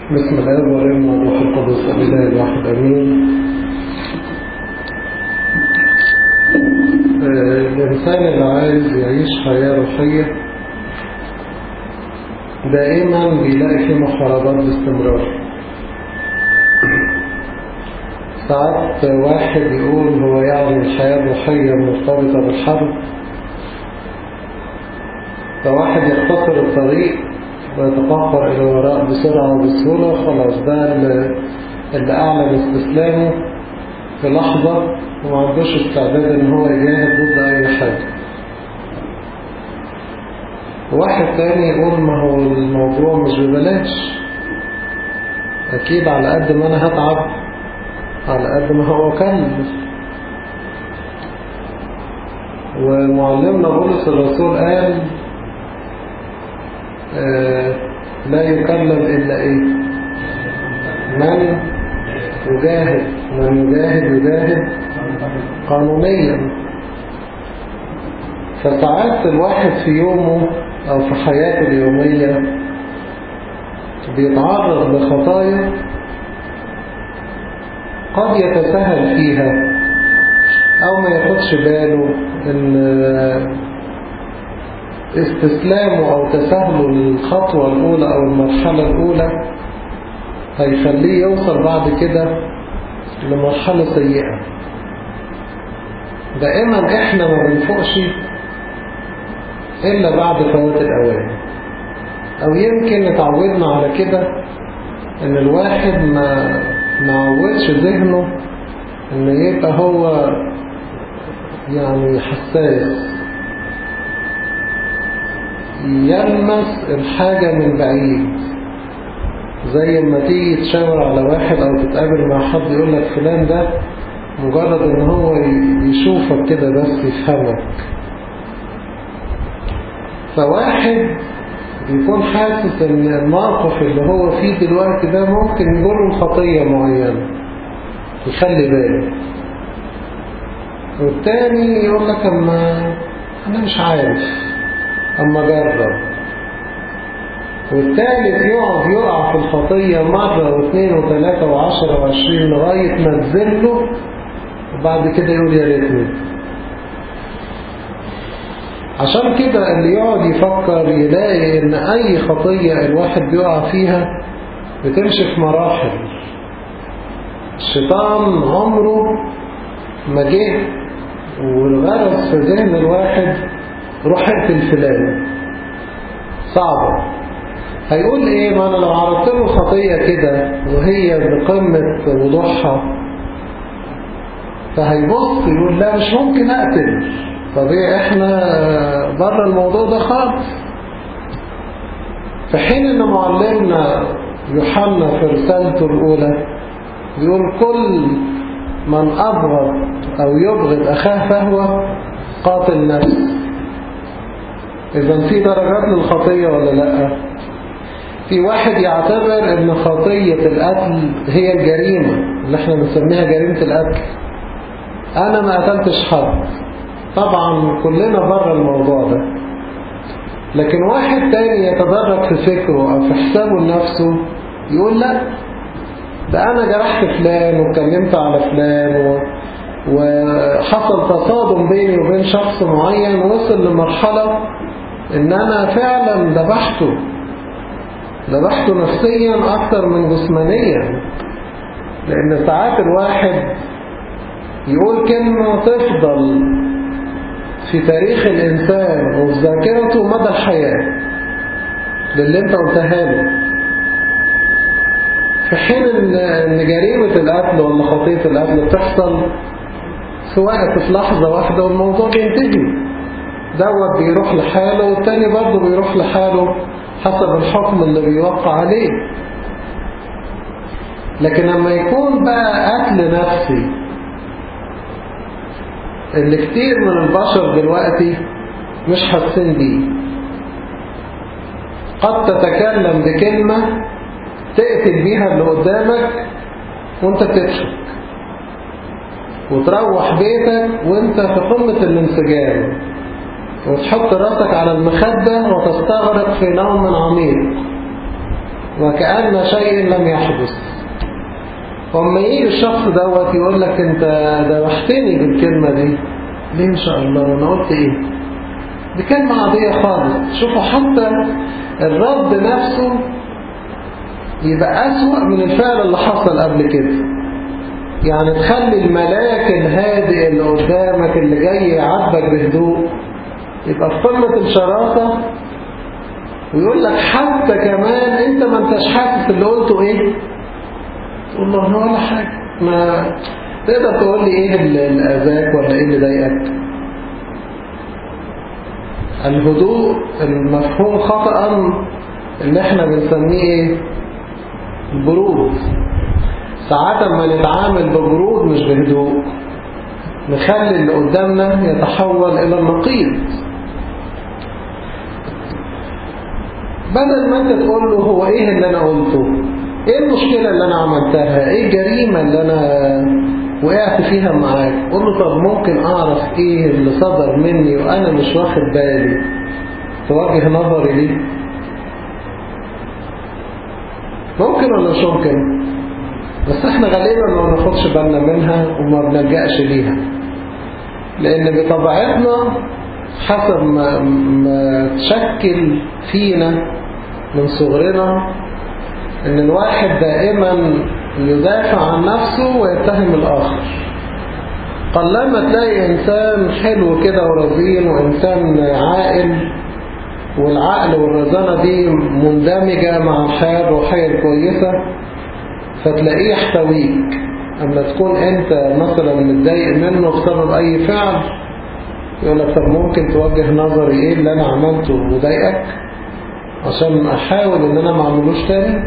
بسم الله والابن والروح القدس الإله الواحد أمين آه، الإنسان اللي عايز يعيش حياة روحية دائما بيلاقي فيه محاربات باستمرار ساعات واحد يقول هو يعني الحياة الروحية مرتبطة بالحرب فواحد يختصر الطريق ويتقهقر إلى وراء بسرعة وبسهولة خلاص ده اللي, اللي أعلن استسلامه في لحظة وما عندوش استعداد إن هو يجاهد ضد أي حاجة واحد تاني يقول ما هو الموضوع مش ببلاش أكيد على قد ما أنا هتعب على قد ما هو كلف ومعلمنا بولس الرسول قال آه لا يكلم إلا إيه من يجاهد من يجاهد يجاهد قانونيا فساعات الواحد في يومه أو في حياته اليومية بيتعرض لخطايا قد يتساهل فيها أو ما ياخدش باله إن استسلامه أو تساهله للخطوة الأولى أو المرحلة الأولى هيخليه يوصل بعد كده لمرحلة سيئة دائما احنا ما بنفوقش إلا بعد فوات الأوان أو يمكن اتعودنا على كده إن الواحد ما معودش ذهنه إن يبقى هو يعني حساس يلمس الحاجة من بعيد زي ما تيجي تشاور على واحد او تتقابل مع حد يقول لك فلان ده مجرد ان هو يشوفك كده بس يفهمك فواحد بيكون حاسس ان الموقف اللي هو فيه دلوقتي ده ممكن يجر خطية معينة يخلي باله والتاني يقول لك اما انا مش عارف اما جرب والثالث يقعد يقع في الخطية مرة واثنين وثلاثة وعشرة وعشرين لغاية ما تزله وبعد كده يقول يا ريتني عشان كده اللي يقعد يفكر يلاقي ان اي خطية الواحد بيقع فيها بتمشي في مراحل الشيطان عمره ما جه والغرض في ذهن الواحد روح اقتل فلان صعبة هيقول ايه ما انا لو عرضت له خطية كده وهي بقمة وضوحها فهيبص يقول لا مش ممكن اقتل طبيعي احنا بره الموضوع ده خالص في حين ان معلمنا يوحنا في رسالته الاولى بيقول كل من ابغض او يبغض اخاه فهو قاتل نفس اذا في درجات للخطية ولا لا في واحد يعتبر ان خطية القتل هي الجريمة اللي احنا بنسميها جريمة القتل انا ما قتلتش حد طبعا كلنا بره الموضوع ده لكن واحد تاني يتدرج في فكره او في حسابه لنفسه يقول لا ده انا جرحت فلان واتكلمت على فلان و... وحصل تصادم بيني وبين شخص معين وصل لمرحلة ان انا فعلا ذبحته ذبحته نفسيا أكثر من جسمانيا لأن ساعات الواحد يقول كلمة تفضل في تاريخ الإنسان وفي ذاكرته مدى الحياة للي انت قلتها له في حين ان جريمة القتل ولا خطية القتل بتحصل في وقت في لحظة واحدة والموضوع بينتهي دوت بيروح لحاله والتاني برضه بيروح لحاله حسب الحكم اللي بيوقع عليه لكن لما يكون بقى قتل نفسي اللي كتير من البشر دلوقتي مش حاسين بيه قد تتكلم بكلمة تقتل بيها اللي قدامك وانت تضحك وتروح بيتك وانت في قمة الانسجام وتحط راسك على المخدة وتستغرق في نوم عميق وكأن شيء لم يحدث وما يجي الشخص دوت يقول لك انت ذبحتني بالكلمة دي ليه ان شاء الله انا قلت ايه دي كلمة عادية خالص شوفوا حتى الرد نفسه يبقى أسوأ من الفعل اللي حصل قبل كده يعني تخلي الملاك الهادئ اللي قدامك اللي جاي يعبك بهدوء يبقى في قمة الشراسة ويقول لك حتى كمان انت ما انتش حاسس اللي قلته ايه تقول له انا ولا حاجة ما تقدر تقول لي ايه اللي اذاك ولا ايه اللي ضايقك الهدوء المفهوم خطأ اللي احنا بنسميه ايه البرود ساعات ما نتعامل ببرود مش بهدوء نخلي اللي قدامنا يتحول الى النقيض بدل ما انت تقول له هو ايه اللي انا قلته ايه المشكلة اللي انا عملتها ايه الجريمة اللي انا وقعت فيها معاك قول له طب ممكن اعرف ايه اللي صدر مني وانا مش واخد بالي توجه نظري ليه ممكن ولا مش ممكن بس احنا غالبا ما بناخدش بالنا منها وما بنلجأش ليها لان بطبيعتنا حسب ما, ما تشكل فينا من صغرنا ان الواحد دائما يدافع عن نفسه ويتهم الآخر قلما تلاقي إنسان حلو كده ورزين وإنسان عاقل والعقل والرزانة دي مندمجة مع الحياة الروحية الكويسة فتلاقيه يحتويك أما تكون أنت مثلا متضايق منه بسبب أي فعل يقول لك طب ممكن توجه نظري إيه اللي أنا عملته وضايقك عشان أحاول إن أنا ما أعملوش تاني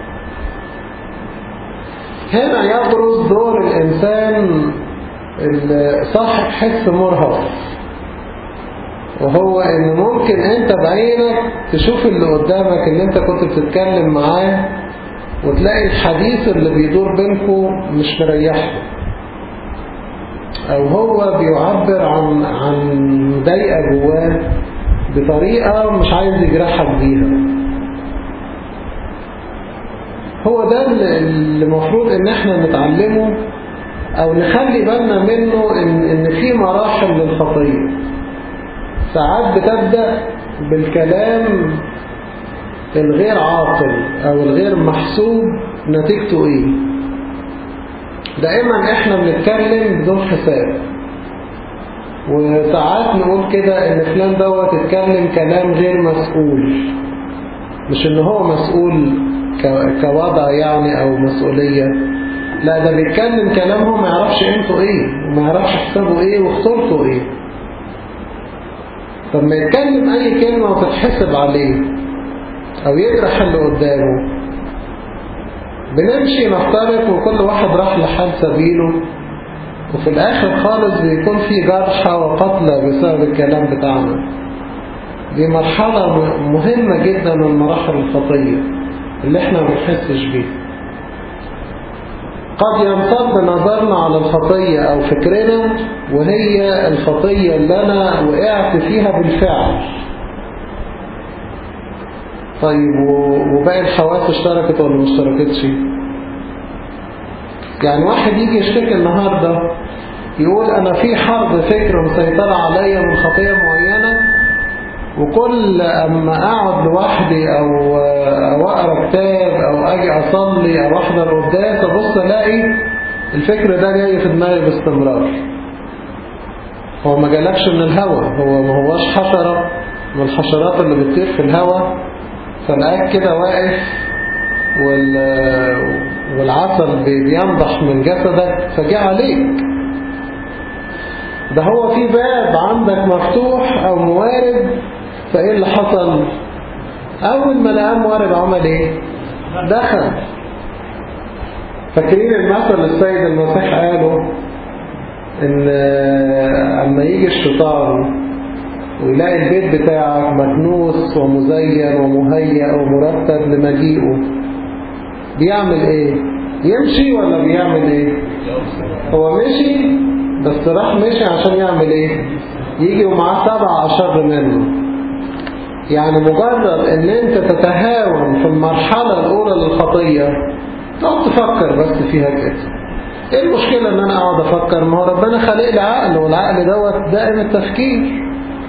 هنا يبرز دور الإنسان صاحب حس مرهف وهو ان ممكن انت بعينك تشوف اللي قدامك اللي انت كنت بتتكلم معاه وتلاقي الحديث اللي بيدور بينكم مش مريحه او هو بيعبر عن عن مضايقه جواه بطريقه مش عايز يجرحك بيها هو ده اللي المفروض ان احنا نتعلمه او نخلي بالنا منه ان, إن في مراحل للخطيه ساعات بتبدأ بالكلام الغير عاقل او الغير محسوب نتيجته ايه دائما احنا بنتكلم بدون حساب وساعات نقول كده ان فلان دوت اتكلم كلام غير مسؤول مش ان هو مسؤول كوضع يعني او مسؤولية لا ده بيتكلم كلام هو ما يعرفش قيمته ايه وما يعرفش حسابه ايه وخطورته ايه طب ما يتكلم اي كلمة وتتحسب عليه او يجرح اللي قدامه بنمشي نفترق وكل واحد راح لحال سبيله وفي الاخر خالص بيكون في جرحى وقتلى بسبب الكلام بتاعنا دي مرحلة مهمة جدا من مراحل الخطية اللي احنا ما بنحسش بيها قد ينصب نظرنا على الخطية أو فكرنا وهي الخطية اللي أنا وقعت فيها بالفعل طيب وباقي الحواس اشتركت ولا ما اشتركتش يعني واحد يجي يشتكي النهاردة يقول أنا في حرب فكر مسيطرة عليا من خطية معينة وكل أما أقعد لوحدي أو, أو أقرأ كتاب أو أجي أصلي أو أحضر قداس أبص ألاقي الفكر ده جاي في دماغي باستمرار هو ما جالكش من الهوا هو ما هواش حشرة من الحشرات اللي بتطير في الهوا فلقاك كده واقف وال... والعسل بينضح من جسدك فجاء عليك ده هو في باب عندك مفتوح أو موارد فإيه اللي حصل أول ما لقى موارد عمل إيه دخل فاكرين المثل السيد المسيح قاله إن أما يجي الشيطان ويلاقي البيت بتاعك مكنوس ومزين ومهيأ ومرتب لمجيئه بيعمل ايه يمشي ولا بيعمل ايه هو مشي بس راح مشي عشان يعمل ايه يجي ومعاه سبع أشر منه يعني مجرد ان انت تتهاون في المرحلة الاولى للخطية تقعد تفكر بس فيها كده ايه المشكلة ان انا اقعد افكر ما هو ربنا خلق لي عقل والعقل دوت دائم التفكير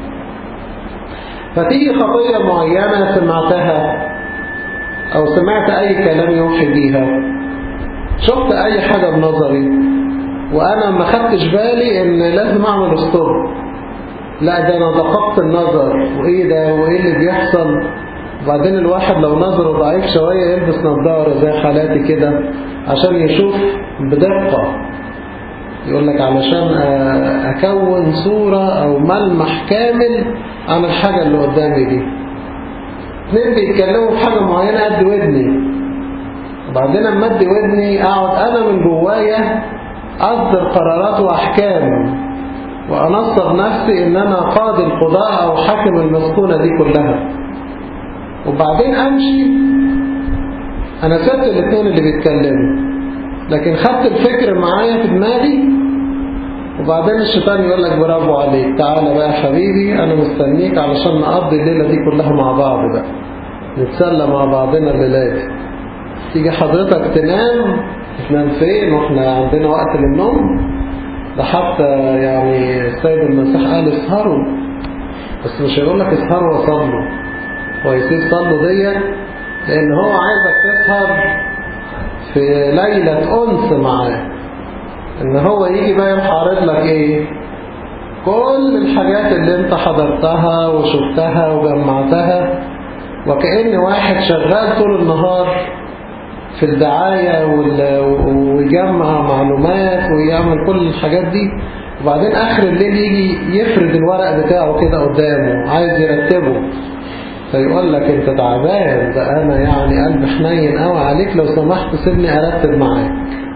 فتيجي خطية معينة سمعتها او سمعت اي كلام يوحي بيها شفت اي حاجة بنظري وانا ما خدتش بالي ان لازم اعمل ستوب لا ده انا دققت النظر وايه ده وايه اللي بيحصل وبعدين الواحد لو نظره ضعيف شوية يلبس نظارة زي حالاتي كده عشان يشوف بدقة يقول لك علشان اكون صورة او ملمح كامل عن الحاجة اللي قدامي دي اثنين بيتكلموا في حاجة معينة قد ودني وبعدين اما ادي ودني اقعد انا من جوايا اصدر قرارات واحكام وانصر نفسي ان انا قاضي القضاء او حاكم المسكونة دي كلها وبعدين امشي انا سبت الاثنين اللي بيتكلموا لكن خدت الفكر معايا في دماغي وبعدين الشيطان يقول لك برافو عليك تعالى بقى يا حبيبي انا مستنيك علشان نقضي الليلة دي كلها مع بعض بقى نتسلى مع بعضنا الليلة دي تيجي حضرتك تنام تنام فين واحنا عندنا وقت للنوم ده حتى يعني السيد المسيح قال اسهروا بس مش هيقول لك اسهروا وصلوا هو يسيب صلوا ديت لان هو عايزك تسهر في ليلة أنس معاه ان هو يجي بقى يروح عارض لك ايه كل الحاجات اللي انت حضرتها وشفتها وجمعتها وكأن واحد شغال طول النهار في الدعاية ويجمع معلومات ويعمل كل الحاجات دي وبعدين آخر الليل يجي يفرد الورق بتاعه كده قدامه عايز يرتبه فيقول لك انت تعبان ده انا يعني قلب حنين قوي عليك لو سمحت سيبني ارتب معاك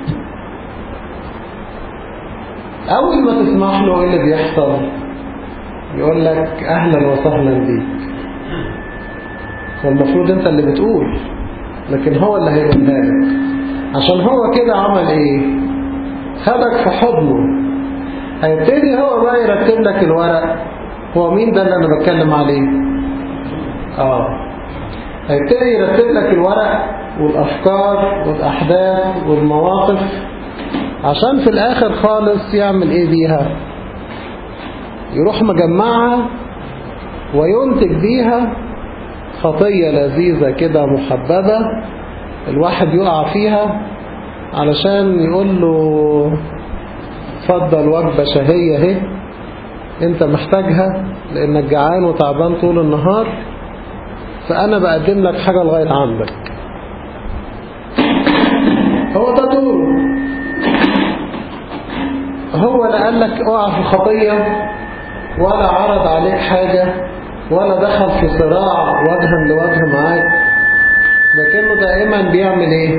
اول ما تسمح له ايه اللي بيحصل يقول لك اهلا وسهلا بيك والمفروض انت اللي بتقول لكن هو اللي هيقولها لك عشان هو كده عمل ايه خدك في حضنه هيبتدي هو بقى يرتب لك الورق هو مين ده اللي انا بتكلم عليه اه هيبتدي يرتب لك الورق والافكار والاحداث والمواقف عشان في الاخر خالص يعمل ايه بيها يروح مجمعها وينتج بيها خطية لذيذة كده محببة الواحد يقع فيها علشان يقول له فضل وجبة شهية اهي انت محتاجها لانك جعان وتعبان طول النهار فانا بقدم لك حاجة لغاية عندك هو ده دوره هو لا قال لك اقع في خطية ولا عرض عليك حاجة ولا دخل في صراع وجها لوجه معاك لكنه دائما بيعمل ايه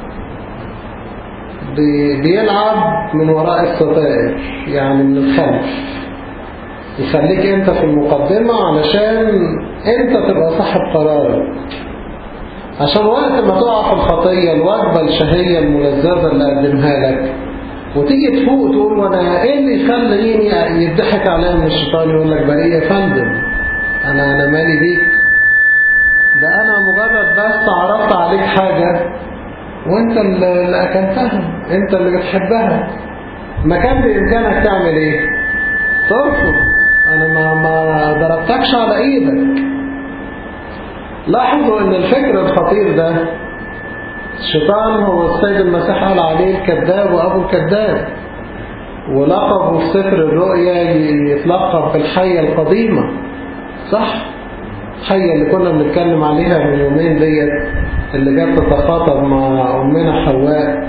بي بيلعب من وراء الستائر يعني من الخلف يخليك انت في المقدمة علشان انت تبقى صاحب قرارك عشان وقت ما تقع في الخطية الوجبة الشهية الملذذة اللي قدمها لك وتيجي تفوق تقول وانا ايه اللي يخليني يضحك عليا من الشيطان يقول لك بقى ايه يا فندم انا انا مالي بيك ده انا مجرد بس عرضت عليك حاجة وانت اللي اكلتها انت اللي بتحبها ما كان بامكانك تعمل ايه ترفض انا ما ما ضربتكش على ايدك لاحظوا ان الفكر الخطير ده الشيطان هو السيد المسيح قال عليه الكذاب وابو الكذاب ولقبه في سفر الرؤيا يتلقب بالحية القديمة صح الحية اللي كنا بنتكلم عليها من يومين ديت اللي جت تتخاطب مع أمنا حواء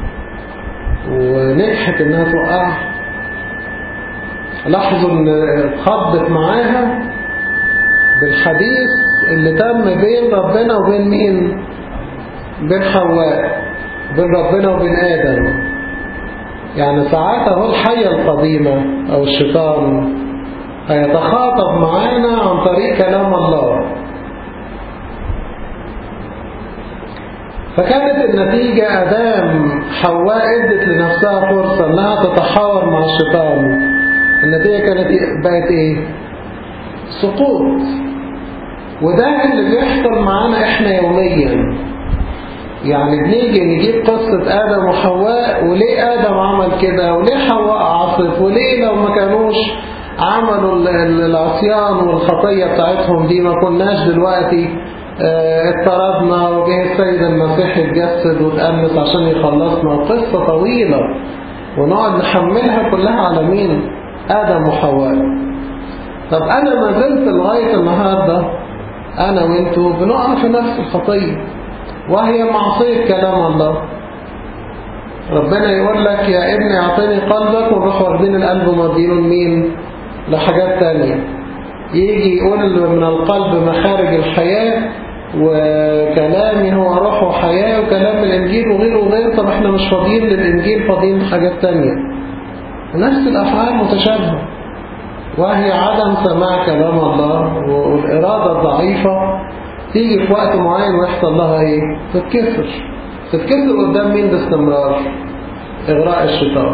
ونجحت انها توقعها لاحظوا ان اتخضت معاها بالحديث اللي تم بين ربنا وبين مين بين حواء بين ربنا وبين آدم يعني ساعات اهو الحية القديمة او الشيطان هيتخاطب معانا عن طريق كلام الله فكانت النتيجة أدام حواء ادت لنفسها فرصة انها تتحاور مع الشيطان النتيجة كانت بقت ايه سقوط وده اللي بيحصل معانا احنا يوميا يعني بنيجي نجيب قصة آدم وحواء وليه آدم عمل كده وليه حواء عصت وليه لو ما كانوش عملوا العصيان والخطية بتاعتهم دي ما كناش دلوقتي اضطردنا وجه السيد المسيح يتجسد وتأنس عشان يخلصنا قصة طويلة ونقعد نحملها كلها على مين آدم وحواء طب أنا ما زلت لغاية النهاردة أنا وإنتوا بنقع في نفس الخطية وهي معصية كلام الله ربنا يقول لك يا ابني اعطيني قلبك ونروح واخدين القلب ومدينه لمين لحاجات تانية يجي يقول من القلب مخارج الحياة وكلامي هو روح وحياة وكلام الإنجيل وغيره وغيره طب احنا مش فاضيين للإنجيل فاضيين بحاجات تانية نفس الأفعال متشابهة وهي عدم سماع كلام الله والإرادة الضعيفة تيجي في وقت معين ويحصل لها ايه تتكسر تتكسر قدام مين باستمرار إغراء الشيطان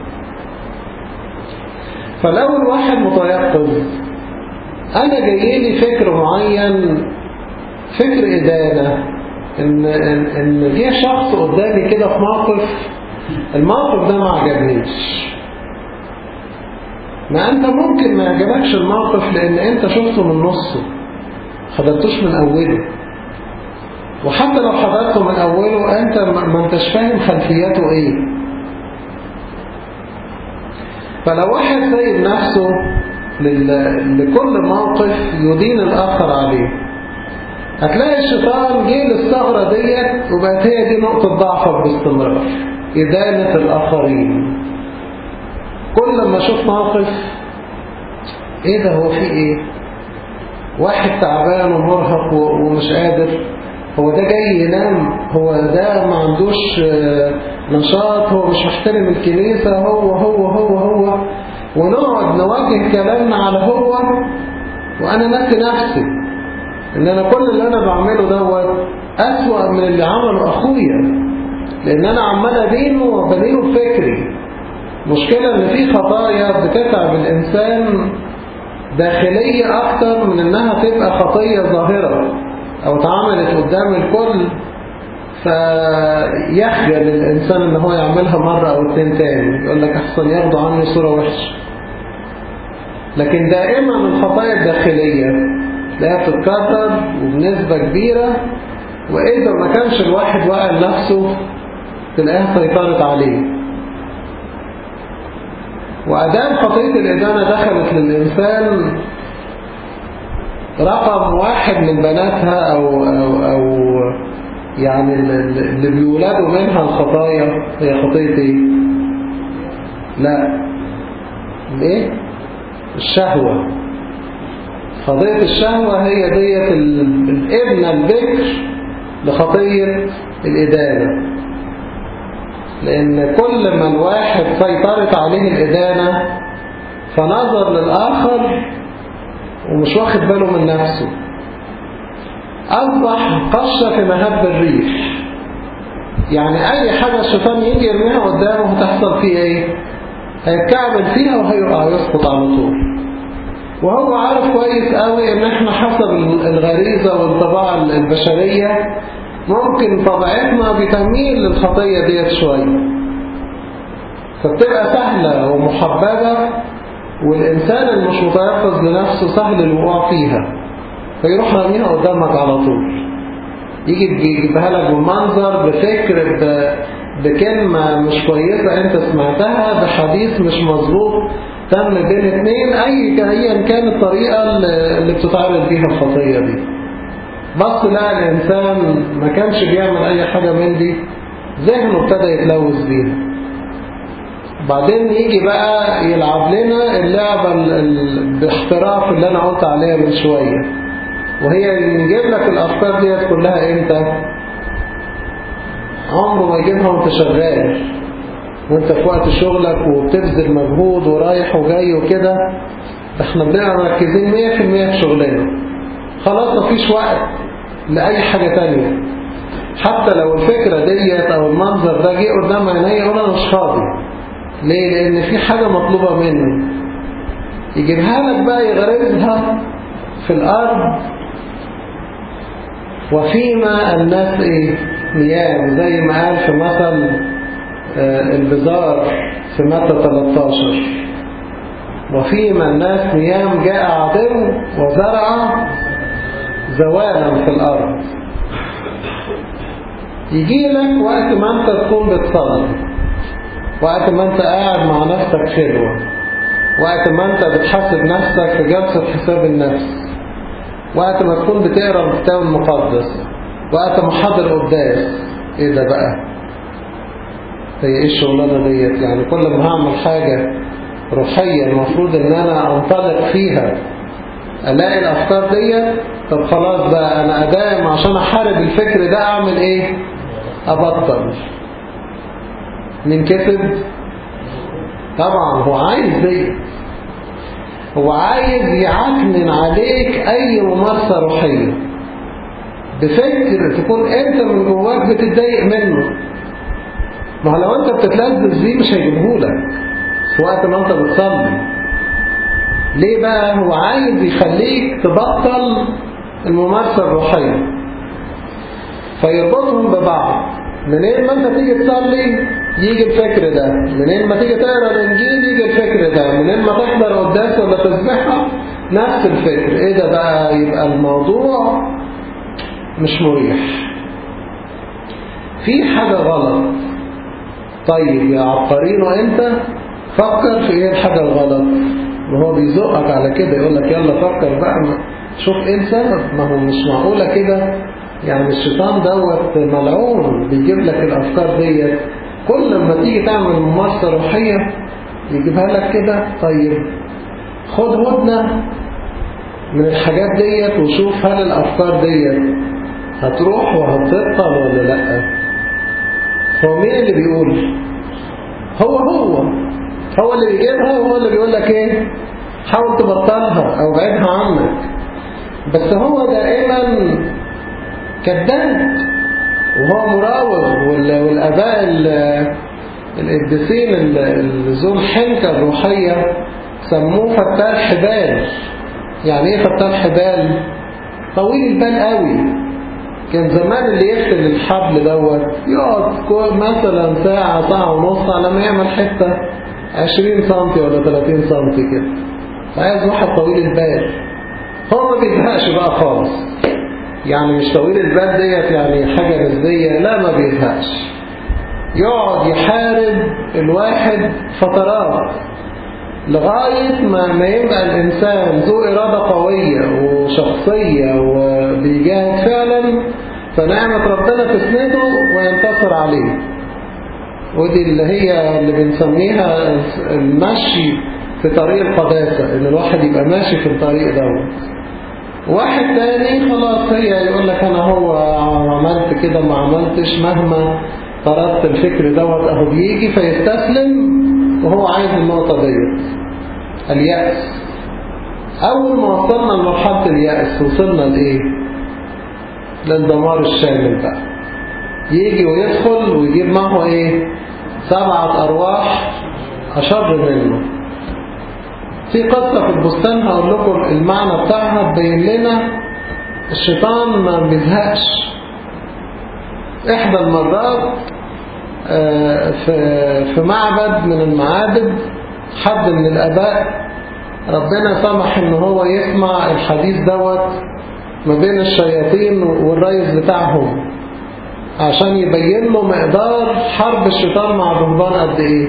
فلو الواحد متيقظ أنا جاي لي فكر معين فكر إدانة إن, إن, إن جه شخص قدامي كده في موقف الموقف ده ما عجبنيش ما أنت ممكن ما يعجبكش الموقف لأن أنت شفته من نصه حضرتوش من أوله وحتى لو حضرته من أوله أنت ما انتش فاهم خلفياته إيه فلو واحد سايب نفسه لكل موقف يدين الآخر عليه هتلاقي الشيطان جه للثغرة ديت وبقت هي دي نقطة ضعفك باستمرار إدانة الآخرين كل ما أشوف موقف إيه ده هو في إيه واحد تعبان ومرهق ومش قادر هو ده جاي ينام هو ده ما عندوش نشاط هو مش محترم الكنيسة هو هو هو هو ونقعد نوجه كلامنا على هو وأنا نفسي نفسي إن أنا كل اللي أنا بعمله دوت أسوأ من اللي عمله أخويا لأن أنا عمال أدينه وبدينه بفكري مشكلة إن في خطايا بتتعب الإنسان داخلية أكتر من إنها تبقى خطية ظاهرة أو اتعملت قدام الكل فيخجل الإنسان إن هو يعملها مرة أو اتنين تاني يقول لك أحسن ياخدوا عني صورة وحشة لكن دائما الخطايا الداخلية لا تتكرر وبنسبة كبيرة وإذا ما كانش الواحد واقع لنفسه تلاقيها سيطرت عليه وأدام خطية الإدانة دخلت للإنسان رقم واحد من بناتها أو, أو, أو يعني اللي بيولادوا منها الخطايا هي خطية إيه؟ لا إيه؟ الشهوة خطية الشهوة هي ديت الابنة البكر لخطية الإدانة لأن كل ما الواحد سيطرت عليه الإدانة فنظر للآخر ومش واخد باله من نفسه أصبح قشة في مهب الريح يعني أي حاجة الشيطان يجي يرميها قدامه هتحصل فيه إيه هيتكعبل فيها وهيقع يسقط على طول وهو عارف كويس قوي ان احنا حسب الغريزة والطباع البشرية ممكن طبيعتنا بتميل للخطية ديت شوية فبتبقى سهلة ومحببة والإنسان اللي مش متيقظ لنفسه سهل الوقوع فيها فيروح راميها قدامك على طول يجي يجيبها لك بمنظر بفكر بكلمة مش كويسة انت سمعتها بحديث مش مظبوط تم بين اتنين اي ايا كان الطريقة اللي بتتعرض بيها الخطية دي بص لا الانسان ما كانش بيعمل اي حاجة من دي ذهنه ابتدى يتلوث بيها بعدين يجي بقى يلعب لنا اللعبة باحتراف اللي انا قلت عليها من شوية وهي نجيب لك الافكار ديت كلها امتى عمره ما يجيبها وانت شغال وانت في وقت شغلك وبتبذل مجهود ورايح وجاي وكده احنا بنبقى مركزين 100% في شغلنا خلاص مفيش وقت لأي حاجة تانية حتى لو الفكرة ديت او المنظر ده جه قدام عينيا اقول انا مش فاضي ليه لان في حاجة مطلوبة مني يجيبها لك بقى يغرزها في الارض وفيما الناس ايه نيام زي ما قال في مثل آه، البزار في متى 13 وفيما الناس نيام جاء عدو وزرع زوالا في الأرض يجي لك وقت ما انت تكون بتصلي وقت ما انت قاعد مع نفسك خلوة وقت ما انت بتحاسب نفسك في جلسة حساب النفس وقت ما تكون بتقرا الكتاب المقدس وقت ما حاضر قداس ايه ده بقى هي ايه الشغلانه ديت يعني كل ما هعمل حاجه روحيه المفروض ان انا انطلق فيها الاقي الافكار ديت طب خلاص بقى انا ادام عشان احارب الفكر ده اعمل ايه ابطل من كتب طبعا هو عايز ديت هو عايز يعكنن عليك اي ممارسة روحية بفكر تكون انت من جواك بتتضايق منه ما هو لو انت بتتلذذ بيه مش هيجيبهولك في وقت ما انت بتصلي ليه بقى هو عايز يخليك تبطل الممارسة الروحية فيربطهم ببعض منين ما انت تيجي تصلي يجي الفكر ده منين ما تيجي تقرا الانجيل يجي الفكر ده منين ما تحضر قداس ولا تسبحها نفس الفكر ايه ده بقى يبقى الموضوع مش مريح في حاجة غلط طيب يا عبقرين وانت فكر في ايه الحاجة الغلط وهو بيزقك على كده يقول لك يلا فكر بقى شوف ايه السبب ما هو مش معقولة كده يعني الشيطان دوت ملعون بيجيب لك الافكار ديت كل ما تيجي تعمل ممارسة روحية يجيبها لك كده طيب خد هدنة من الحاجات ديت وشوف هل الافكار ديت هتروح وهتبطل ولا لا هو مين اللي بيقول هو هو هو اللي بيجيبها وهو اللي بيقول لك ايه حاول تبطلها او بعدها عنك بس هو دائما كذاب وهو مراوغ والاباء القديسين اللي ذو الحنكه الروحيه سموه فتال حبال يعني ايه فتال حبال طويل البال قوي كان زمان اللي يفتل الحبل دوت يقعد مثلا ساعة ساعة ونص على ما يعمل حتة 20 سم ولا 30 سم كده عايز واحد طويل البال هو ما بيزهقش بقى خالص يعني مش طويل البال ديت يعني حاجة نسبية لا ما بيزهقش يقعد يحارب الواحد فترات لغاية ما, ما يبقى الإنسان ذو إرادة قوية وشخصية وبيجاهد فعلا فنعمة ربنا تسنده وينتصر عليه ودي اللي هي اللي بنسميها المشي في طريق القداسة إن الواحد يبقى ماشي في الطريق دوت واحد تاني خلاص هي يقول لك أنا هو عملت كده ما عملتش مهما طردت الفكر دوت أهو بيجي فيستسلم وهو عايز النقطة ديت اليأس أول ما وصلنا لمرحلة اليأس وصلنا لإيه للدمار الشامل بقى يجي ويدخل ويجيب معه إيه سبعة أرواح أشر منه في قصة في البستان هقول لكم المعنى بتاعها تبين لنا الشيطان ما بيزهقش إحدى المرات في معبد من المعابد حد من الآباء ربنا سمح ان هو يسمع الحديث دوت ما بين الشياطين والرئيس بتاعهم عشان يبين له مقدار حرب الشيطان مع الرهبان قد ايه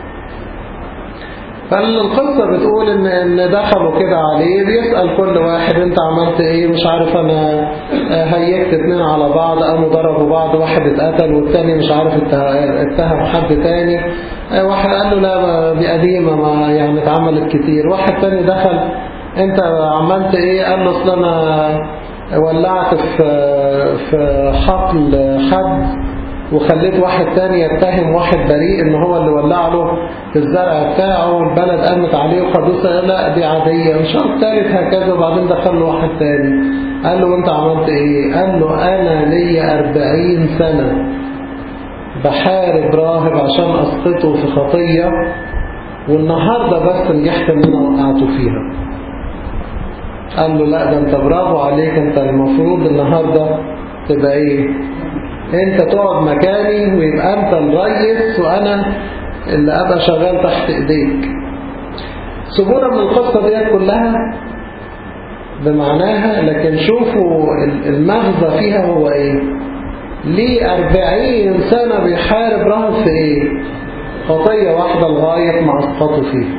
فالقصة بتقول ان ان دخلوا كده عليه بيسأل كل واحد انت عملت ايه مش عارف انا هيكت اتنين على بعض قاموا ضربوا بعض واحد اتقتل والتاني مش عارف اتهم حد تاني واحد قال له لا دي قديمة ما يعني اتعملت كتير واحد تاني دخل انت عملت ايه قال له اصل انا ولعت في في حقل حد وخليت واحد تاني يتهم واحد بريء ان هو اللي ولع له في الزرع بتاعه والبلد قامت عليه وخدوه لا دي عادية مش عارف تالت هكذا وبعدين دخل له واحد تاني قال له انت عملت ايه قال له انا ليا أربعين سنة بحارب راهب عشان اسقطه في خطية والنهاردة بس نجحت ان انا وقعته فيها قال له لا ده انت برافو عليك انت المفروض النهاردة تبقى ايه انت تقعد مكاني ويبقى انت الريس وانا اللي ابقى شغال تحت ايديك سيبونا من القصة دي كلها بمعناها لكن شوفوا المغزى فيها هو ايه ليه أربعين سنة بيحارب رهب في ايه خطية واحدة لغاية ما اسقطوا فيها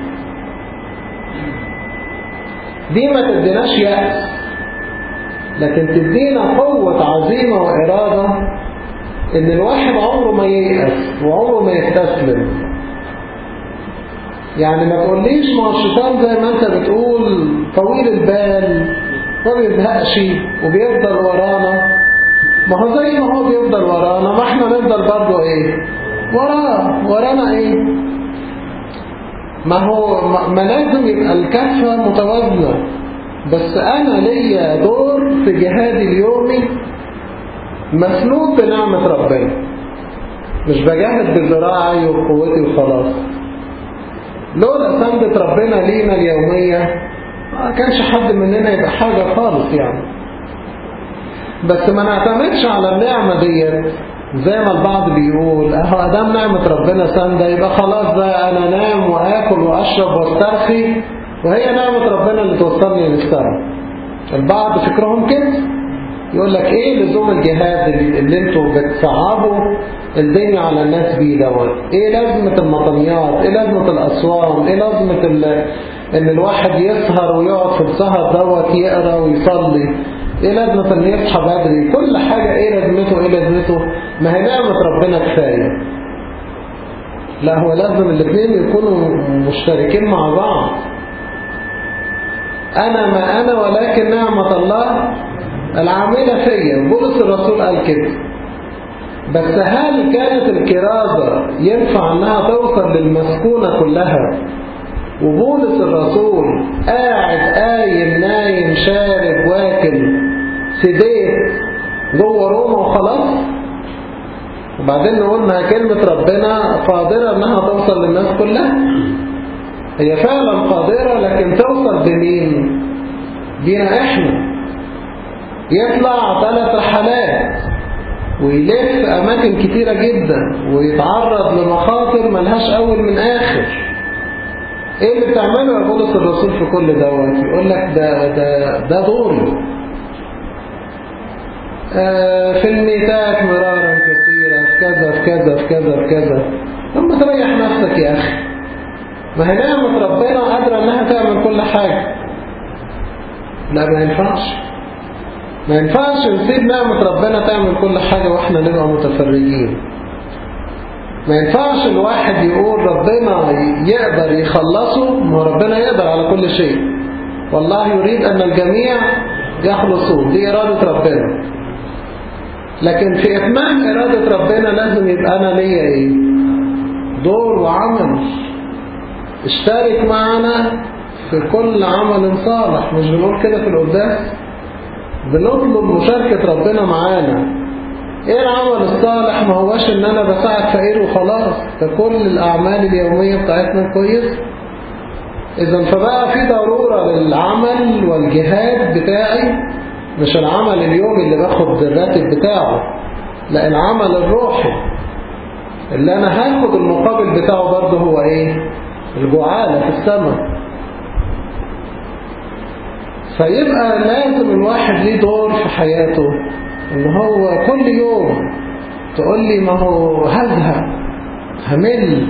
دي ما تديناش يأس لكن تدينا قوة عزيمة وإرادة إن الواحد عمره ما ييأس وعمره ما يستسلم يعني ما تقوليش ما الشيطان زي ما انت بتقول طويل البال ما بيزهقش وبيفضل ورانا ما هو زي ما هو بيفضل ورانا ما احنا نفضل برضه ايه وراه ورانا ايه ما هو ما, ما لازم يبقى الكفة متوازنة بس انا ليا دور في جهادي اليومي مسنود بنعمة ربنا مش بجاهد بذراعي وقوتي وخلاص لولا سندة ربنا لينا اليومية ما كانش حد مننا يبقى حاجة خالص يعني بس ما نعتمدش على النعمة ديت زي ما البعض بيقول اهو ادام نعمة ربنا سندة يبقى خلاص بقى انا نام واكل واشرب واسترخي وهي نعمة ربنا اللي توصلني للسما البعض فكرهم كده يقول لك ايه لزوم الجهاد اللي, اللي انتوا بتصعبوا الدنيا على الناس بيه دوت ايه لازمة المطنيات ايه لازمة الاسوام ايه لازمة ان الواحد يسهر ويقعد في السهر دوت يقرا ويصلي ايه لازمة ان يصحى بدري كل حاجة ايه لازمته ايه لازمته ما هي نعمة ربنا كفاية لا هو لازم الاثنين يكونوا مشتركين مع بعض انا ما انا ولكن نعمة الله العاملة فيا بولس الرسول قال كده بس هل كانت الكرازة ينفع انها توصل للمسكونة كلها وبولس الرسول قاعد قايم نايم شارب واكل سديت جوه روما وخلاص وبعدين نقول ما كلمة ربنا قادرة انها توصل للناس كلها هي فعلا قادرة لكن توصل بمين بينا احنا يطلع ثلاث رحلات ويلف أماكن كتيرة جدا ويتعرض لمخاطر ملهاش أول من آخر إيه اللي بتعمله يا بولس الرسول في كل دوت يقول لك ده, ده, ده دوري آه في الميتات مرارا كثيرة في كذا في كذا في كذا في كذا ثم تريح نفسك يا أخي ما هي نعمة ربنا قادرة أنها تعمل كل حاجة لا ما ينفعش ما ينفعش نسيب نعمة ربنا تعمل كل حاجة واحنا نبقى متفرجين ما ينفعش الواحد يقول ربنا يقدر يخلصه ما ربنا يقدر على كل شيء والله يريد أن الجميع يخلصون دي إرادة ربنا لكن في إتمام إرادة ربنا لازم يبقى أنا ليا إيه دور وعمل اشترك معنا في كل عمل صالح مش بنقول كده في القداس بنطلب مشاركة ربنا معانا ايه العمل الصالح ما هوش ان انا بساعد فقير وخلاص ده كل الاعمال اليومية بتاعتنا كويس اذا فبقى في ضرورة للعمل والجهاد بتاعي مش العمل اليومي اللي باخد الراتب بتاعه لا العمل الروحي اللي انا هاخد المقابل بتاعه برضه هو ايه الجعالة في السماء فيبقى لازم الواحد ليه دور في حياته ان هو كل يوم تقول لي ما هو هزهق همل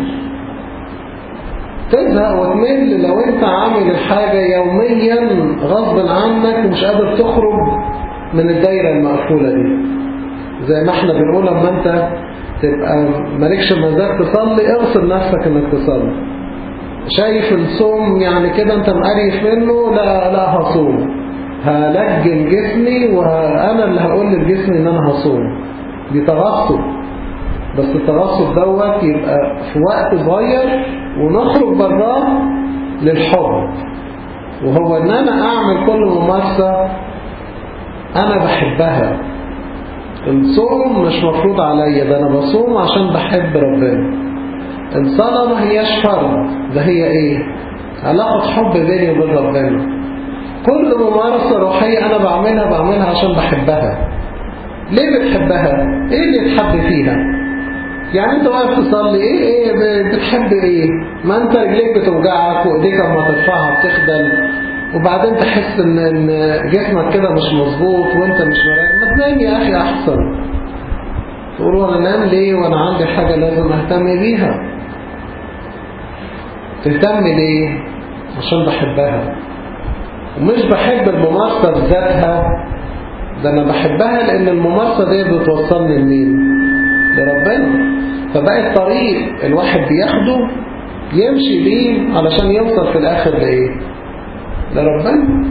تزهق وتمل لو انت عامل الحاجة يوميا غصب عنك ومش قادر تخرج من الدايرة المقفولة دي زي ما احنا بنقول لما انت تبقى مالكش مزاج تصلي اغصب نفسك انك تصلي شايف الصوم يعني كده انت مقريف منه لا لا هصوم هلجم جسمي وانا اللي هقول لجسمي ان انا هصوم دي تغصب بس التغصب دوت يبقى في وقت صغير ونخرج براه للحب وهو ان انا اعمل كل ممارسة انا بحبها الصوم مش مفروض عليا ده انا بصوم عشان بحب ربنا الصلاة ما هياش فرض ده هي ايه علاقة حب بيني وبين ربنا كل ممارسة روحية انا بعملها بعملها عشان بحبها ليه بتحبها ايه اللي تحب فيها يعني انت واقف تصلي ايه ايه بتحب ايه ما انت رجليك بتوجعك وايديك اما ترفعها بتخدل وبعدين تحس ان ان جسمك كده مش مظبوط وانت مش مراجع ما تنام يا اخي احسن تقول وانا انام ليه وانا عندي حاجة لازم اهتم بيها تهتم ليه عشان بحبها ومش بحب الممارسة بذاتها ده انا بحبها لان الممارسة دي بتوصلني لمين لربنا فبقى الطريق الواحد بياخده يمشي بيه علشان يوصل في الاخر لايه لربنا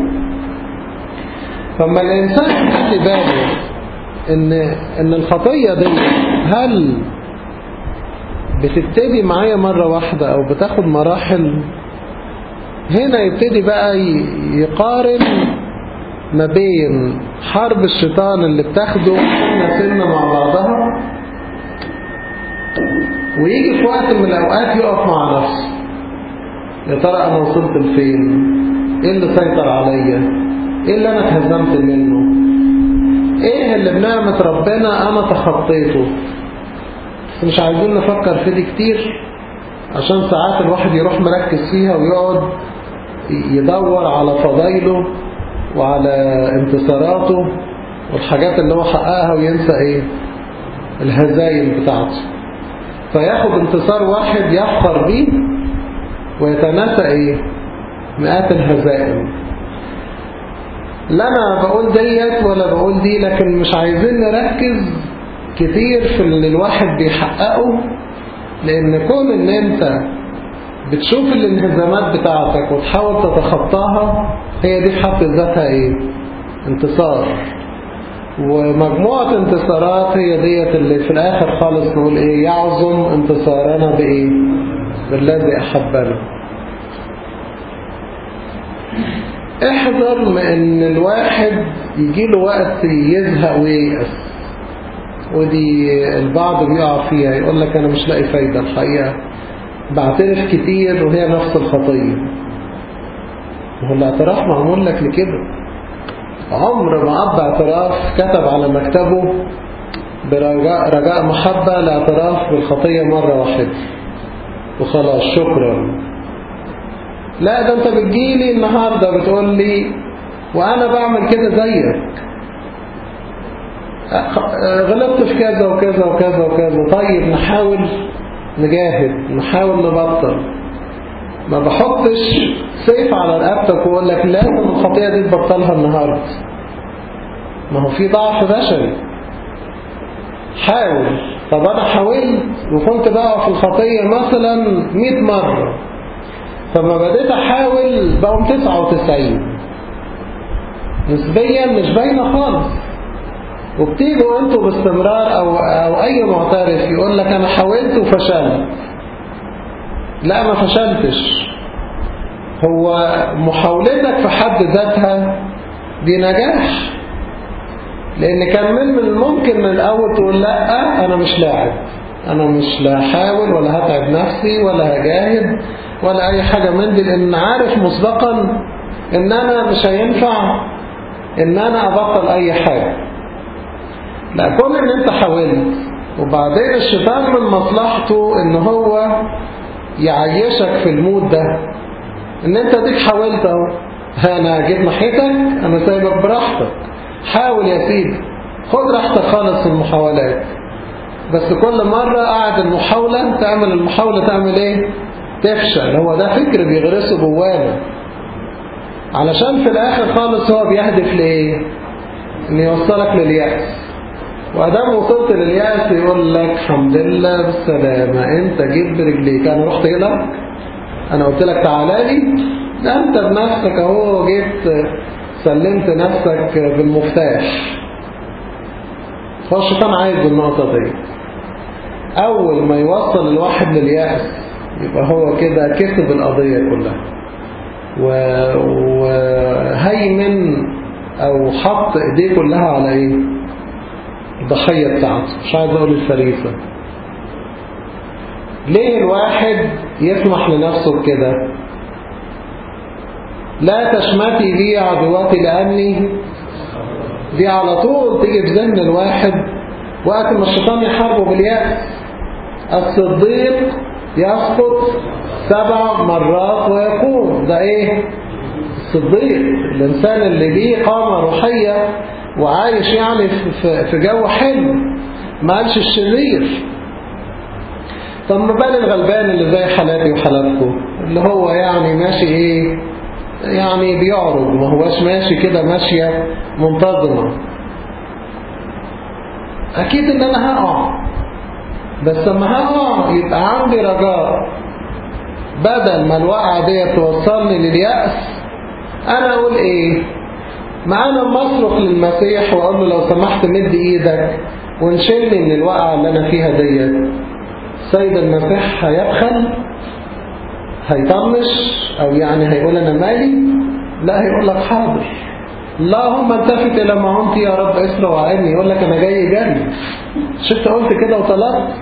فما الانسان يخلي باله ان ان الخطيه دي هل بتبتدي معايا مره واحده او بتاخد مراحل هنا يبتدي بقى يقارن ما بين حرب الشيطان اللي بتاخده سنة سنة مع بعضها ويجي في وقت من الأوقات يقف مع نفسه يا ترى أنا وصلت لفين إيه اللي سيطر عليا إيه اللي أنا اتهزمت منه إيه اللي بنعمة ربنا أنا تخطيته بس مش عايزين نفكر في دي كتير عشان ساعات الواحد يروح مركز فيها ويقعد يدور على فضايله وعلى انتصاراته والحاجات اللي هو حققها وينسى ايه الهزايم بتاعته فياخد انتصار واحد يفخر بيه ويتناسى ايه مئات الهزائم لا انا بقول ديت ولا بقول دي لكن مش عايزين نركز كتير في اللي الواحد بيحققه لان كون ان انت بتشوف الانهزامات بتاعتك وتحاول تتخطاها هي دي في حد ذاتها ايه انتصار ومجموعة انتصارات هي ديت اللي في الاخر خالص نقول ايه يعظم انتصارنا بايه بالذي احبنا احذر من ان الواحد يجيله وقت يزهق وييأس ودي البعض بيقع فيها يقول لك انا مش لاقي فايدة الحقيقة بعترف كتير وهي نفس الخطية هو الاعتراف معمول لك لكده عمر ما أب اعتراف كتب على مكتبه برجاء رجاء محبة لاعتراف بالخطية مرة واحدة وخلاص شكرا لا ده انت بتجيلي النهاردة بتقول لي وانا بعمل كده زيك غلطت في كذا وكذا وكذا وكذا طيب نحاول نجاهد نحاول نبطل ما بحطش سيف على رقبتك واقول لك لازم الخطيئة دي تبطلها النهاردة ما هو في ضعف بشري حاول طب انا حاولت وكنت بقع في الخطية مثلا 100 مرة فما بديت احاول بقوم 99 نسبيا مش باينة خالص وبتيجوا انتوا باستمرار او, أو اي معترف يقول لك انا حاولت وفشلت لا ما فشلتش هو محاولتك في حد ذاتها دي نجاح لان كان من الممكن من الاول تقول لا انا مش لاعب انا مش لا هحاول ولا هتعب نفسي ولا هجاهد ولا اي حاجة من دي لان عارف مسبقا ان انا مش هينفع ان انا ابطل اي حاجة لا كون ان انت حاولت وبعدين الشيطان من مصلحته ان هو يعيشك في المود ده ان انت ديك حاولت اهو انا جيت ناحيتك انا سايبك براحتك حاول يا سيدي خد راحتك خالص في المحاولات بس كل مرة قاعد المحاولة تعمل المحاولة تعمل ايه تفشل هو ده فكر بيغرسه جوانا علشان في الاخر خالص هو بيهدف لايه ان يوصلك لليأس وادام وصلت لليأس يقول لك الحمد لله بالسلامة انت جيت برجليك انا رحت لك انا قلت لك تعالى لي ده انت بنفسك اهو جيت سلمت نفسك بالمفتاح فالشيطان عايز النقطة دي اول ما يوصل الواحد لليأس يبقى هو كده كسب القضية كلها وهيمن او حط ايديه كلها على ايه الضحية بتاعته مش عايز اقول الفريسة ليه الواحد يسمح لنفسه بكده لا تشمتي بي عدواتي لأني دي على طول تيجي في ذهن الواحد وقت ما الشيطان يحاربه باليأس الصديق يسقط سبع مرات ويقوم ده ايه الصديق الانسان اللي ليه قامة روحية وعايش يعني في جو حلو ما قالش الشرير طب ما بال الغلبان اللي زي حالاتي وحالاتكم اللي هو يعني ماشي ايه يعني بيعرض ما هواش ماشي كده ماشية منتظمة اكيد ان انا هقع بس لما هقع يبقى عندي رجاء بدل ما الوقعة دي توصلني لليأس انا اقول ايه ما انا مصرخ للمسيح واقول له لو سمحت مد ايدك ونشيلني من الوقعة اللي انا فيها ديت سيد المسيح هيبخل هيطنش او يعني هيقول انا مالي لا هيقول لك حاضر اللهم التفت الى معونتي يا رب اسرع وعيني يقول لك انا جاي جري شفت قلت كده وطلبت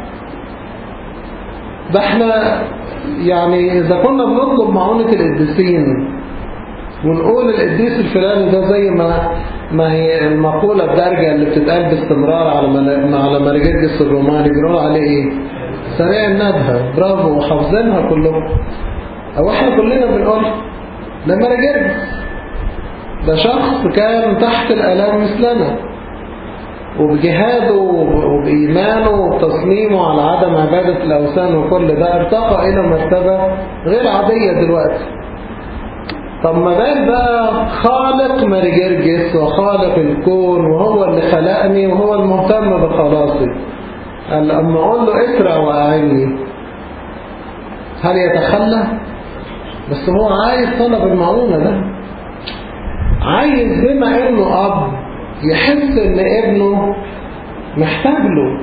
ده احنا يعني اذا كنا بنطلب معونة القديسين ونقول القديس الفلاني ده زي ما ما هي المقولة الدارجة اللي بتتقال باستمرار على على مرجرجس الروماني بيقولوا عليه ايه سريع الندهة برافو وحافظينها كلهم او احنا كلنا بنقول لما رجرجس ده شخص كان تحت الالام مثلنا وبجهاده وبإيمانه وبتصميمه على عدم عبادة الأوثان وكل ده ارتقى إلى مرتبة غير عادية دلوقتي طب ما بال بقى خالق مرجرجس وخالق الكون وهو اللي خلقني وهو المهتم بخلاصي قال أما أقول له اسرع وأعني هل يتخلى بس هو عايز طلب المعونة ده عايز بما انه اب يحس ان ابنه محتاج له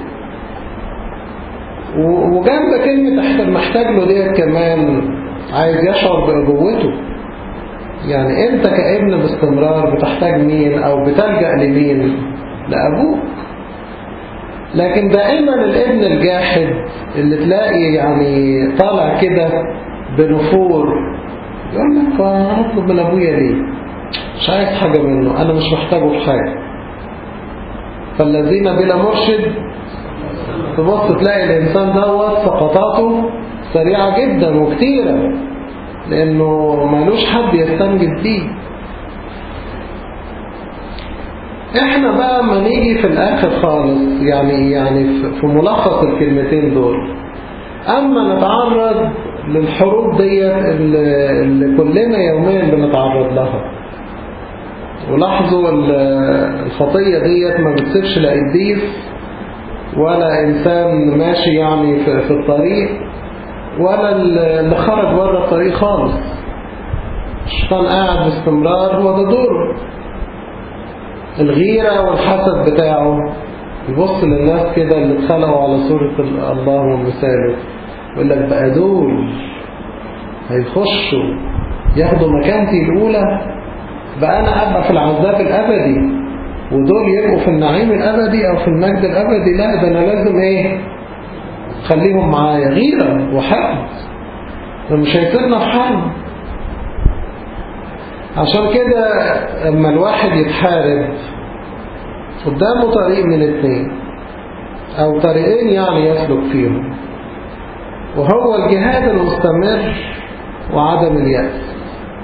وجنب كلمة محتاج له ديت كمان عايز يشعر بأبوته يعني انت كابن باستمرار بتحتاج مين او بتلجأ لمين لأبوك لكن دائما الابن الجاحد اللي تلاقي يعني طالع كده بنفور يقول لك هطلب من ابويا ليه مش عايز حاجة منه انا مش محتاجه في حاجة فالذين بلا مرشد تبص تلاقي الانسان دوت سقطاته سريعة جدا وكتيرة لانه مالوش حد يستنجد بيه احنا بقى ما نيجي في الاخر خالص يعني يعني في ملخص الكلمتين دول اما نتعرض للحروب ديت اللي, اللي كلنا يوميا بنتعرض لها ولاحظوا الخطية ديت ما بتسيبش لا قديس ولا انسان ماشي يعني في الطريق ولا اللي خرج بره الطريق خالص الشيطان قاعد باستمرار هو ده دوره الغيرة والحسد بتاعه يبص للناس كده اللي اتخلقوا على صورة الله ومثاله يقول لك بقى دول هيخشوا ياخدوا مكانتي الأولى بقى أنا أبقى في العذاب الأبدي ودول يبقوا في النعيم الأبدي أو في المجد الأبدي لا ده أنا لازم إيه خليهم معايا غيرة وحقد ده مش هيسيبنا في حال عشان كده لما الواحد يتحارب قدامه طريق من اتنين او طريقين يعني يسلك فيهم وهو الجهاد المستمر وعدم اليأس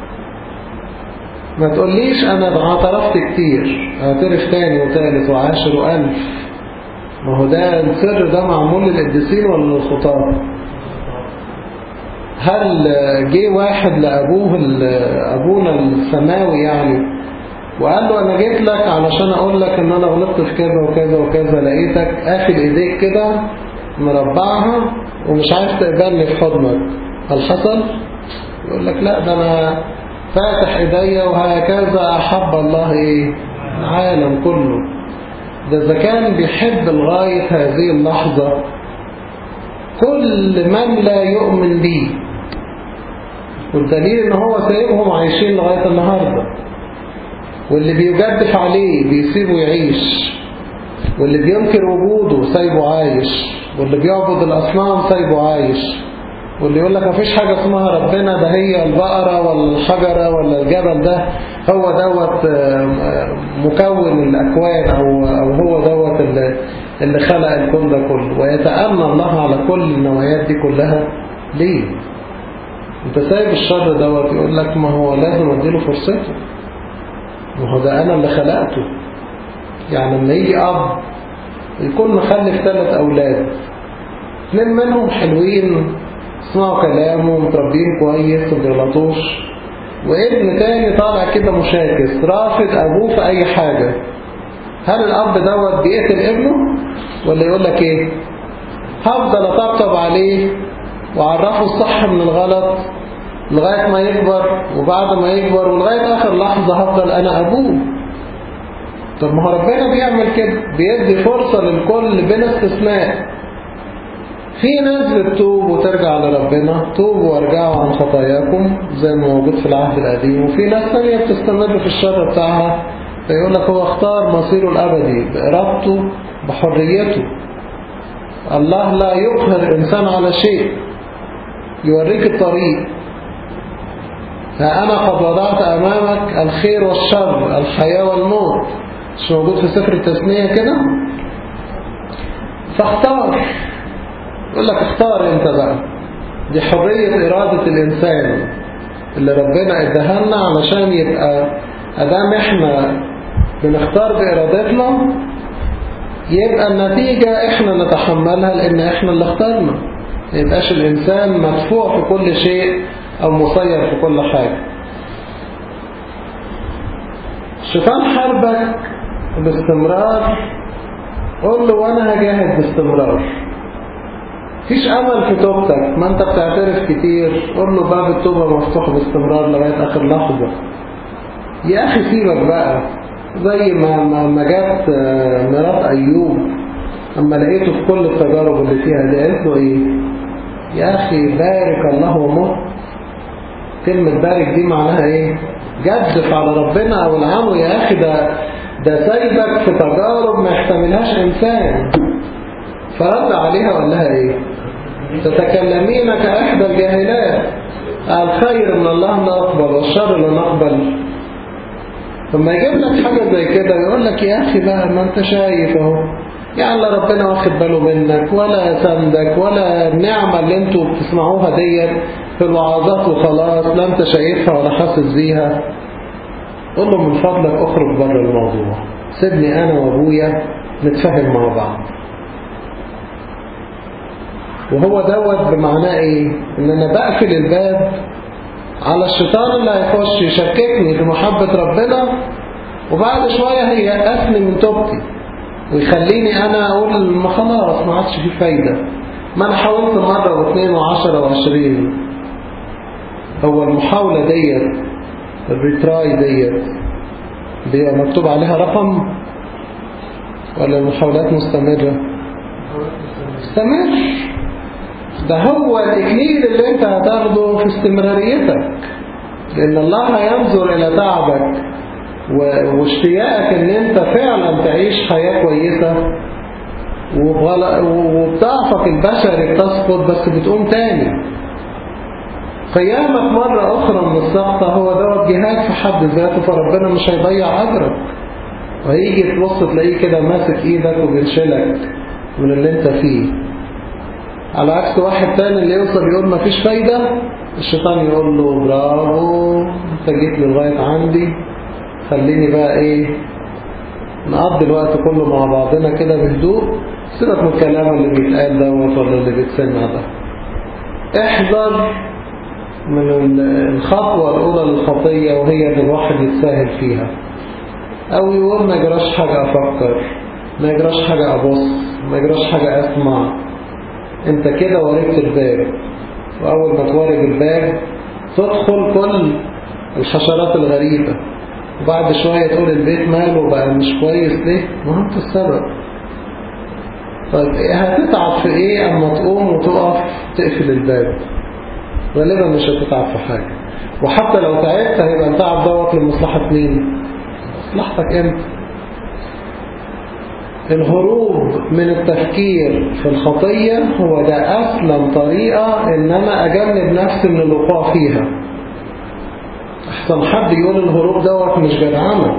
ما تقوليش انا اعترفت كتير اعترف تاني وتالت وعاشر والف ما هو ده السر ده معمول للقديسين ولا للخطاب هل جه واحد لأبوه أبونا السماوي يعني وقال له أنا جيت لك علشان أقول لك إن أنا غلطت في كذا وكذا وكذا لقيتك قافل إيديك كده مربعها ومش عايز تقبلني في حضنك هل حصل؟ يقول لك لا ده أنا فاتح إيديا وهكذا أحب الله إيه؟ العالم كله ده إذا كان بيحب لغاية هذه اللحظة كل من لا يؤمن بيه والدليل ان هو سايبهم عايشين لغاية النهاردة واللي بيجدف عليه بيسيبه يعيش واللي بينكر وجوده سايبه عايش واللي بيعبد الأصنام سايبه عايش واللي يقول لك مفيش حاجة اسمها ربنا ده هي البقرة ولا الحجرة ولا الجبل ده هو دوت مكون الأكوان أو, أو هو دوت اللي, اللي خلق الكون ده كله ويتأمى الله على كل النوايات دي كلها ليه؟ انت سايب الشر دوت يقول لك ما هو لازم اديله فرصته ما هو ده انا اللي خلقته يعني لما يجي اب يكون مخلف ثلاث اولاد اثنين منهم حلوين اسمعوا كلامه متربيين كويس وبيغلطوش وابن تاني طالع كده مشاكس رافض ابوه في اي حاجة هل الاب دوت بيقتل ابنه ولا يقول لك ايه هفضل اطبطب عليه وعرفه الصح من الغلط لغاية ما يكبر وبعد ما يكبر ولغاية آخر لحظة هفضل أنا أبوه طب ما هو ربنا بيعمل كده بيدي فرصة للكل بلا استثناء في ناس بتتوب وترجع لربنا توبوا وارجعوا عن خطاياكم زي ما موجود في العهد القديم وفي ناس ثانية بتستمر في الشر بتاعها فيقول لك هو اختار مصيره الأبدي بإرادته بحريته الله لا يقهر إنسان على شيء يوريك الطريق ها أنا قد وضعت أمامك الخير والشر الحياة والموت مش موجود في سفر التثنية كده فاختار يقول لك اختار انت بقى دي حرية إرادة الإنسان اللي ربنا اداها لنا علشان يبقى أدام احنا بنختار بإرادتنا يبقى النتيجة احنا نتحملها لأن احنا اللي اخترنا ما يبقاش الإنسان مدفوع في كل شيء أو مسير في كل حاجة الشيطان حاربك باستمرار قول له وأنا هجاهد باستمرار مفيش أمل في توبتك ما أنت بتعترف كتير قول له باب التوبة مفتوح باستمرار لغاية آخر لحظة يا أخي سيبك بقى زي ما ما ما جت مرات أيوب أما لقيته في كل التجارب اللي فيها دي قالت له إيه يا أخي بارك الله ومت كلمة بارك دي معناها إيه جدف على ربنا أو العمو يا أخي ده ده سايبك في تجارب ما يحتملهاش إنسان فرد عليها وقال لها إيه تتكلمين كإحدى الجاهلات الخير من الله لا نقبل والشر لا نقبل لما يجيب لك حاجة زي كده يقول لك يا أخي بقى ما أنت شايف اهو يعني لا ربنا واخد باله منك ولا سندك ولا النعمة اللي انتوا بتسمعوها ديت في الوعظات وخلاص لا انت شايفها ولا حاسس بيها قول له من فضلك اخرج بره الموضوع سيبني انا وابويا نتفاهم مع بعض وهو دوت بمعناه ايه ان انا بقفل الباب على الشيطان اللي هيخش يشككني في محبة ربنا وبعد شوية هيأسني من توبتي ويخليني انا اقول ما خلاص ما عادش فيه فايدة ما انا حاولت مرة واثنين وعشرة وعشرين هو المحاولة ديت الريتراي ديت بيبقى مكتوب عليها رقم ولا المحاولات مستمرة استمر ده هو الإكليل اللي انت هتاخده في استمراريتك لأن الله ينظر إلى تعبك واشتياقك ان انت فعلا تعيش حياة كويسة وبضعفك البشري بتسقط بس بتقوم تاني قيامك مرة أخرى من السقطة هو دوت جهاد في حد ذاته فربنا مش هيضيع أجرك وهيجي تبص تلاقيه كده ماسك إيدك وبينشلك من اللي انت فيه على عكس واحد تاني اللي يوصل يقول ما فيش فايدة الشيطان يقول له برافو انت جيت لغاية عندي خليني بقى ايه نقضي الوقت كله مع بعضنا كده بهدوء سيبك من الكلام اللي بيتقال دوت ولا اللي بيتسمع ده احذر من الخطوة الأولى للخطية وهي ان الواحد يتساهل فيها أو يقول ما يجراش حاجة أفكر ما يجراش حاجة أبص ما يجراش حاجة أسمع انت كده وريت الباب وأول ما تورد الباب تدخل كل الحشرات الغريبة وبعد شوية تقول البيت ماله بقى مش كويس ليه ما انت السبب طيب هتتعب في ايه اما تقوم وتقف تقفل الباب غالبا مش هتتعب في حاجة وحتى لو تعبت هيبقى التعب دوت لمصلحة مين مصلحتك انت الهروب من التفكير في الخطية هو ده أسلم طريقة إن أنا أجنب نفسي من الوقوع فيها أحسن حد يقول الهروب دوت مش جدعانة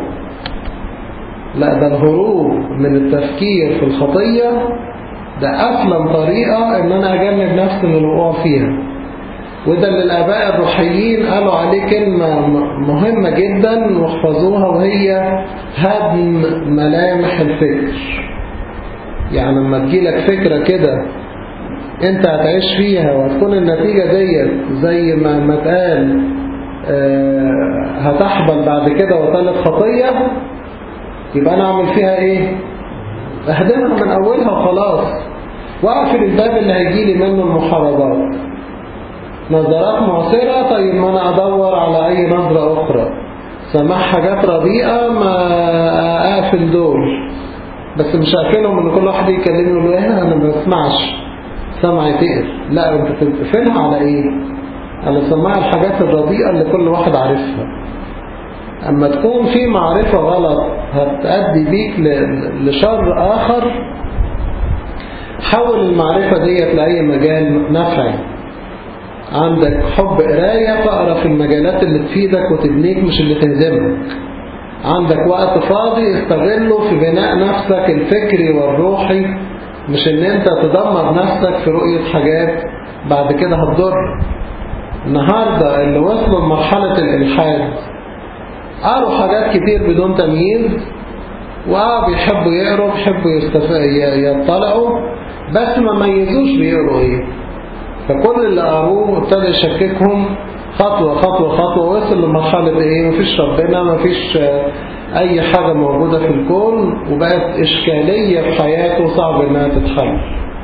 لا ده الهروب من التفكير في الخطية ده أسلم طريقة إن أنا أجنب نفسي من الوقوع فيها وده اللي الآباء الروحيين قالوا عليه كلمة مهمة جدا واحفظوها وهي هدم ملامح الفكر يعني لما تجيلك فكرة كده انت هتعيش فيها وهتكون النتيجة ديت زي ما ما اتقال اه هتحبل بعد كده وتالت خطية يبقى انا اعمل فيها ايه اهدمها من اولها وخلاص واقفل الباب اللي هيجيلي منه المحاربات نظرات معصرة طيب ما انا ادور على اي نظرة اخرى سماح حاجات رديئة ما اقفل دول بس مش قافلهم ان كل واحد يكلمني يقول له ايه انا ما بسمعش سمعي تقل لا انت تقفلها على ايه على سماع الحاجات الرديئة اللي كل واحد عارفها اما تكون في معرفة غلط هتأدي بيك لشر اخر حول المعرفة ديت لأي مجال نفعي عندك حب قراية فاقرا في المجالات اللي تفيدك وتبنيك مش اللي تهزمك عندك وقت فاضي استغله في بناء نفسك الفكري والروحي مش ان انت تدمر نفسك في رؤية حاجات بعد كده هتضر النهاردة اللي وصلوا لمرحلة الإلحاد قروا حاجات كتير بدون تمييز واه بيحبوا يقروا بيحبوا يطلعوا بس ما ميزوش بيقروا ايه فكل اللي قروه ابتدى يشككهم خطوة خطوة خطوة وصل لمرحلة ايه مفيش ربنا مفيش اي حاجة موجودة في الكون وبقت اشكالية في حياته صعب انها تتحل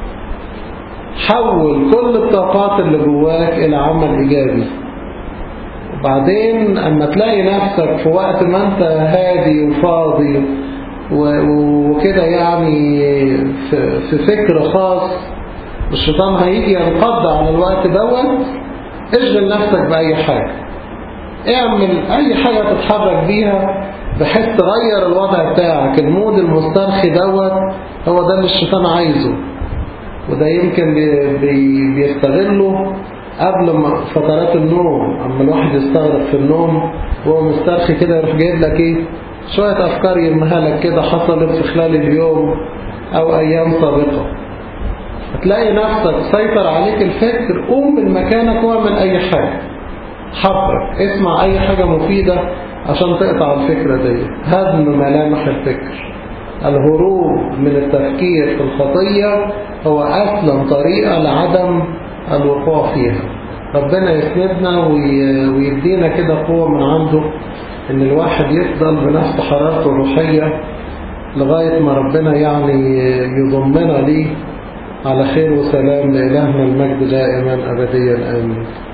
حول كل الطاقات اللي جواك الى عمل ايجابي وبعدين اما تلاقي نفسك في وقت ما انت هادي وفاضي وكده يعني في فكر خاص الشيطان هيجي ينقض على الوقت دوت اشغل نفسك بأي حاجة اعمل أي حاجة تتحرك بيها بحيث تغير الوضع بتاعك المود المسترخي دوت هو ده اللي الشيطان عايزه وده يمكن بي بيستغله قبل فترات النوم اما الواحد يستغرق في النوم وهو مسترخي كده يروح جايب لك ايه شوية افكار يرميها لك كده حصلت في خلال اليوم او ايام سابقة هتلاقي نفسك سيطر عليك الفكر قوم من مكانك واعمل اي حاجة حرك اسمع اي حاجة مفيدة عشان تقطع الفكرة دي هدم ملامح الفكر الهروب من التفكير في الخطية هو أسلم طريقة لعدم الوقوع فيها ربنا يسندنا ويدينا كده قوة من عنده ان الواحد يفضل بنفس حرارته الروحية لغاية ما ربنا يعني يضمنا ليه على خير وسلام لإلهنا المجد دائما أبديا آمين